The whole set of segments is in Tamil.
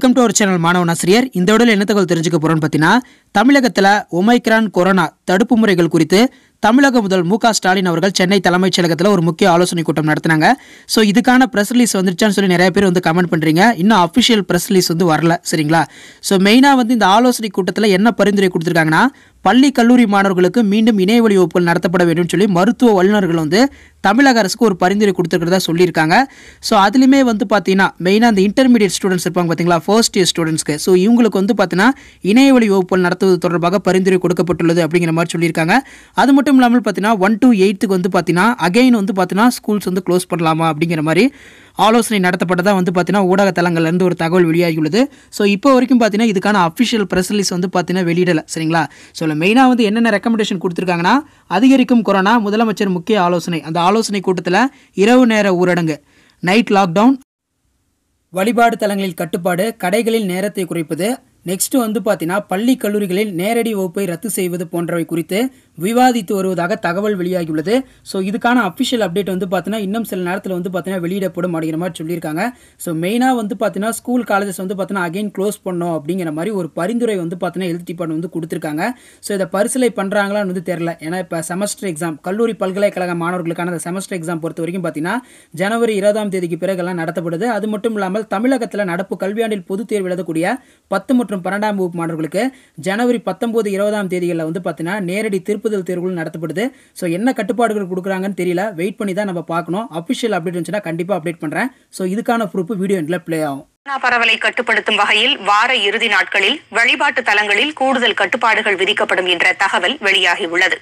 வெல்கம் டு அவர் சேனல் மாணவன் ஆசிரியர் இந்த விடல என்ன தகவல் தெரிஞ்சுக்க போறோம்னு பார்த்தீங்கன்னா தமிழகத்தில் ஒமைக்ரான் கொரோனா தடுப்பு முறைகள் குறித்து தமிழக முதல் மு க ஸ்டாலின் அவர்கள் சென்னை தலைமைச் செயலகத்தில் ஒரு முக்கிய ஆலோசனை கூட்டம் நடத்தினாங்க ஸோ இதுக்கான ப்ரெஸ் ரிலீஸ் வந்துருச்சான்னு சொல்லி நிறைய பேர் வந்து கமெண்ட் பண்ணுறீங்க இன்னும் அஃபிஷியல் ப்ரெஸ் ரிலீஸ் வந்து வரல சரிங்களா ஸோ மெயினாக வந்து இந்த ஆலோசனை கூட்டத்தில் என்ன பரிந்துரை கொடுத்துருக்காங்கன்னா பள்ளி கல்லூரி மாணவர்களுக்கு மீண்டும் இணையவழி வகுப்புகள் நடத்தப்பட வேண்டும் சொல்லி மருத்துவ வல்லுநர்கள் வந்து தமிழக அரசுக்கு ஒரு பரிந்துரை கொடுத்துருக்கிறதா சொல்லியிருக்காங்க ஸோ அதுலேயுமே வந்து பார்த்தீங்கன்னா மெயினாக அந்த இன்டர்மீடியட் ஸ்டூடெண்ட்ஸ் இருப்பாங்க பார்த்தீங்களா ஃபர்ஸ்ட் இயர் ஸ்டூடெண்ட்ஸ்க்கு ஸோ இவங்களுக்கு வந்து பார்த்தீங்கன்னா இணையவழி வகுப்புகள் நடத்துவது தொடர்பாக பரிந்துரை கொடுக்கப்பட்டுள்ளது அப்படிங்கிற மாதிரி சொல்லியிருக்காங்க அது மட்டும் இல்லாமல் பார்த்தீங்கன்னா ஒன் டு எயித்துக்கு வந்து பார்த்தீங்கன்னா அகைன் வந்து பார்த்தீங்கன்னா ஸ்கூல்ஸ் வந்து க்ளோஸ் பண்ணலாமா அப்படிங்கிற மாதிரி ஆலோசனை நடத்தப்பட்டதா வந்து பார்த்தீங்கன்னா ஊடக தளங்கள்லேருந்து ஒரு தகவல் வெளியாகியுள்ளது ஸோ இப்போ வரைக்கும் பார்த்தீங்கன்னா இதுக்கான அஃபிஷியல் ப்ரெஸ் ரிலீஸ் வந்து பார்த்தீங்கன்னா வெளியிடலை சரிங்களா ஸோ மெயினாக வந்து என்னென்ன ரெக்கமெண்டேஷன் கொடுத்துருக்காங்கன்னா அதிகரிக்கும் கொரோனா முதலமைச்சர் முக்கிய ஆலோசனை அந்த ஆலோசனை கூட்டத்தில் இரவு நேர ஊரடங்கு நைட் லாக்டவுன் வழிபாடு தலங்களில் கட்டுப்பாடு கடைகளில் நேரத்தை குறைப்பது நெக்ஸ்ட் வந்து பார்த்தீங்கன்னா பள்ளி கல்லூரிகளில் நேரடி வகுப்பை ரத்து செய்வது போன்றவை குறித்து விவாதித்து வருவதாக தகவல் வெளியாகியுள்ளது ஸோ இதுக்கான அஃபிஷியல் அப்டேட் வந்து பார்த்தீங்கன்னா இன்னும் சில நேரத்தில் வந்து பார்த்தீங்கன்னா வெளியிடப்படும் அப்படிங்கிற மாதிரி சொல்லியிருக்காங்க ஸோ மெயினாக வந்து பார்த்தீங்கன்னா ஸ்கூல் காலேஜஸ் வந்து பார்த்தீங்கன்னா அகைன் க்ளோஸ் பண்ணோம் அப்படிங்கிற மாதிரி ஒரு பரிந்துரை வந்து பார்த்தீங்கன்னா ஹெல்த் டிபார்ட்மெண்ட் வந்து கொடுத்துருக்காங்க ஸோ இதை பரிசீலை பண்ணுறாங்களான்னு வந்து தெரில ஏன்னா இப்போ செமஸ்டர் எக்ஸாம் கல்லூரி பல்கலைக்கழக மாணவர்களுக்கான அந்த செமஸ்டர் எக்ஸாம் பொறுத்த வரைக்கும் பார்த்தீங்கன்னா ஜனவரி இருபதாம் தேதிக்கு பிறகெல்லாம் நடத்தப்படுது அது மட்டும் இல்லாமல் தமிழகத்தில் நடப்பு கல்வியாண்டில் பொதுத் தேர்வு எழுதக்கூடிய பத்து மற்றும் பன்னெண்டாம் வகுப்பு மாணவர்களுக்கு ஜனவரி பத்தொம்போது இருபதாம் தேதிகளில் வந்து பார்த்தீங்கன்னா நேரடி திருப்புதல் தேர்வுகள் நடத்தப்படுது ஸோ என்ன கட்டுப்பாடுகள் கொடுக்குறாங்கன்னு தெரியல வெயிட் பண்ணி தான் நம்ம பார்க்கணும் அஃபிஷியல் அப்டேட் இருந்துச்சுன்னா கண்டிப்பாக அப்டேட் பண்ணுறேன் ஸோ இதுக்கான ப்ரூஃப் வீடியோ எண்டில் ப்ளே ஆகும் கொரோனா பரவலை கட்டுப்படுத்தும் வகையில் வார இறுதி நாட்களில் வழிபாட்டு தலங்களில் கூடுதல் கட்டுப்பாடுகள் விதிக்கப்படும் என்ற தகவல் வெளியாகியுள்ளது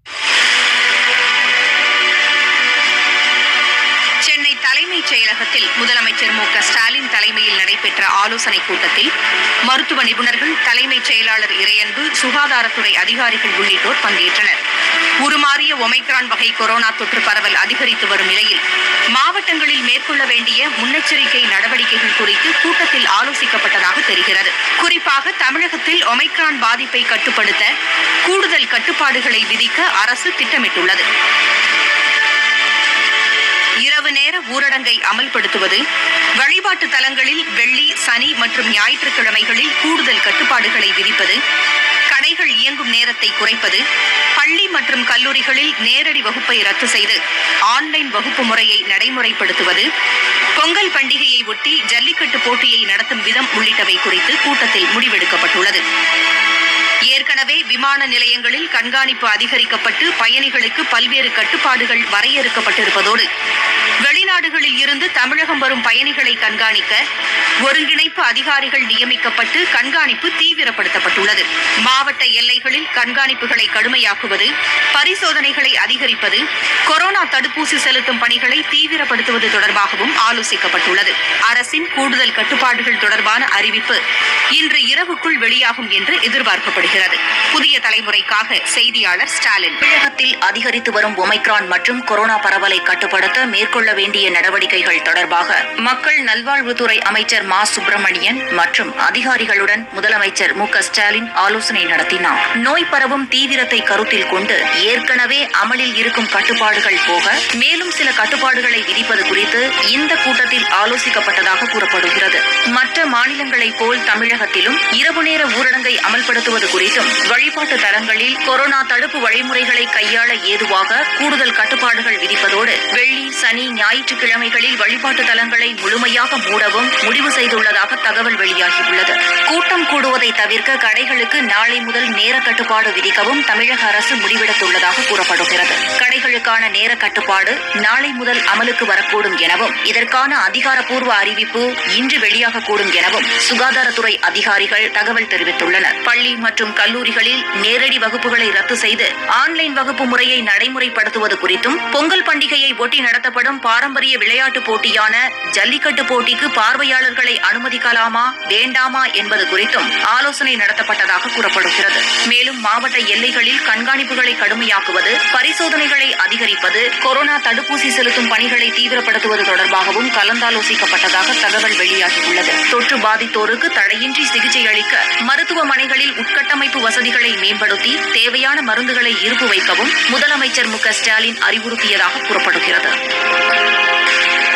சென்னை தலைமைச் செயலகத்தில் முதலமைச்சர் மு க ஸ்டாலின் தலைமையில் நடைபெற்ற ஆலோசனைக் கூட்டத்தில் மருத்துவ நிபுணர்கள் தலைமைச் செயலாளர் இறையன்பு சுகாதாரத்துறை அதிகாரிகள் உள்ளிட்டோர் பங்கேற்றனர் உருமாறிய ஒமைக்ரான் வகை கொரோனா தொற்று பரவல் அதிகரித்து வரும் நிலையில் மாவட்டங்களில் மேற்கொள்ள வேண்டிய முன்னெச்சரிக்கை நடவடிக்கைகள் குறித்து கூட்டத்தில் ஆலோசிக்கப்பட்டதாக தெரிகிறது குறிப்பாக தமிழகத்தில் ஒமைக்ரான் பாதிப்பை கட்டுப்படுத்த கூடுதல் கட்டுப்பாடுகளை விதிக்க அரசு திட்டமிட்டுள்ளது இரவு நேர ஊரடங்கை அமல்படுத்துவது வழிபாட்டு தலங்களில் வெள்ளி சனி மற்றும் ஞாயிற்றுக்கிழமைகளில் கூடுதல் கட்டுப்பாடுகளை விதிப்பது கடைகள் இயங்கும் நேரத்தை குறைப்பது பள்ளி மற்றும் கல்லூரிகளில் நேரடி வகுப்பை ரத்து செய்து ஆன்லைன் வகுப்பு முறையை நடைமுறைப்படுத்துவது பொங்கல் பண்டிகையை ஒட்டி ஜல்லிக்கட்டு போட்டியை நடத்தும் விதம் உள்ளிட்டவை குறித்து கூட்டத்தில் முடிவெடுக்கப்பட்டுள்ளது ஏற்கனவே விமான நிலையங்களில் கண்காணிப்பு அதிகரிக்கப்பட்டு பயணிகளுக்கு பல்வேறு கட்டுப்பாடுகள் வரையறுக்கப்பட்டிருப்பதோடு வெளிநாடுகளில் இருந்து தமிழகம் வரும் பயணிகளை கண்காணிக்க ஒருங்கிணைப்பு அதிகாரிகள் நியமிக்கப்பட்டு கண்காணிப்பு தீவிரப்படுத்தப்பட்டுள்ளது மாவட்ட எல்லைகளில் கண்காணிப்புகளை கடுமையாக்குவது பரிசோதனைகளை அதிகரிப்பது கொரோனா தடுப்பூசி செலுத்தும் பணிகளை தீவிரப்படுத்துவது தொடர்பாகவும் ஆலோசிக்கப்பட்டுள்ளது அரசின் கூடுதல் கட்டுப்பாடுகள் தொடர்பான அறிவிப்பு இன்று இரவுக்குள் வெளியாகும் என்று எதிர்பார்க்கப்படுகிறது புதிய தலைமுறைக்காக செய்தியாளர் ஸ்டாலின் தமிழகத்தில் அதிகரித்து வரும் ஒமைக்ரான் மற்றும் கொரோனா பரவலை கட்டுப்படுத்த மேற்கொள்ள வேண்டிய நடவடிக்கைகள் தொடர்பாக மக்கள் நல்வாழ்வுத்துறை அமைச்சர் மா சுப்பிரமணியன் மற்றும் அதிகாரிகளுடன் முதலமைச்சர் மு க ஸ்டாலின் ஆலோசனை நடத்தினார் நோய் பரவும் தீவிரத்தை கருத்தில் கொண்டு ஏற்கனவே அமலில் இருக்கும் கட்டுப்பாடுகள் போக மேலும் சில கட்டுப்பாடுகளை விதிப்பது குறித்து இந்த கூட்டத்தில் ஆலோசிக்கப்பட்டதாக கூறப்படுகிறது மற்ற மாநிலங்களைப் போல் தமிழகத்திலும் இரவு நேர ஊரடங்கை அமல்படுத்துவது குறித்தும் வழிபாட்டு தலங்களில் கொரோனா தடுப்பு வழிமுறைகளை கையாள ஏதுவாக கூடுதல் கட்டுப்பாடுகள் விதிப்பதோடு வெள்ளி சனி ஞாயிற்றுக்கிழமைகளில் வழிபாட்டு தலங்களை முழுமையாக மூடவும் முடிவு செய்துள்ளதாக தகவல் வெளியாகியுள்ளது கூட்டம் கூடுவதை தவிர்க்க கடைகளுக்கு நாளை முதல் நேர கட்டுப்பாடு விதிக்கவும் தமிழக அரசு முடிவெடுத்துள்ளதாக கூறப்படுகிறது கடைகளுக்கான நேர கட்டுப்பாடு நாளை முதல் அமலுக்கு வரக்கூடும் எனவும் இதற்கான அதிகாரப்பூர்வ அறிவிப்பு இன்று வெளியாகக்கூடும் எனவும் சுகாதாரத்துறை அதிகாரிகள் தகவல் தெரிவித்துள்ளனர் பள்ளி மற்றும் கல்லூரிகளில் நேரடி வகுப்புகளை ரத்து செய்து ஆன்லைன் வகுப்பு முறையை நடைமுறைப்படுத்துவது குறித்தும் பொங்கல் பண்டிகையை ஒட்டி நடத்தப்படும் பாரம்பரிய விளையாட்டுப் போட்டியான ஜல்லிக்கட்டு போட்டிக்கு பார்வையாளர்களை அனுமதிக்கலாமா வேண்டாமா என்பது குறித்தும் ஆலோசனை நடத்தப்பட்டதாக கூறப்படுகிறது மேலும் மாவட்ட எல்லைகளில் கண்காணிப்புகளை கடுமையாக்குவது பரிசோதனைகளை அதிகரிப்பது கொரோனா தடுப்பூசி செலுத்தும் பணிகளை தீவிரப்படுத்துவது தொடர்பாகவும் கலந்தாலோசிக்கப்பட்டதாக தகவல் வெளியாகியுள்ளது தொற்று பாதித்தோருக்கு தடையின்றி சிகிச்சை அளிக்க மருத்துவமனைகளில் உட்கட்டமைப்பு வசதிகளை மேம்படுத்தி தேவையான மருந்துகளை இருப்பு வைக்கவும் முதலமைச்சர் மு க ஸ்டாலின் அறிவுறுத்தியதாக கூறப்படுகிறது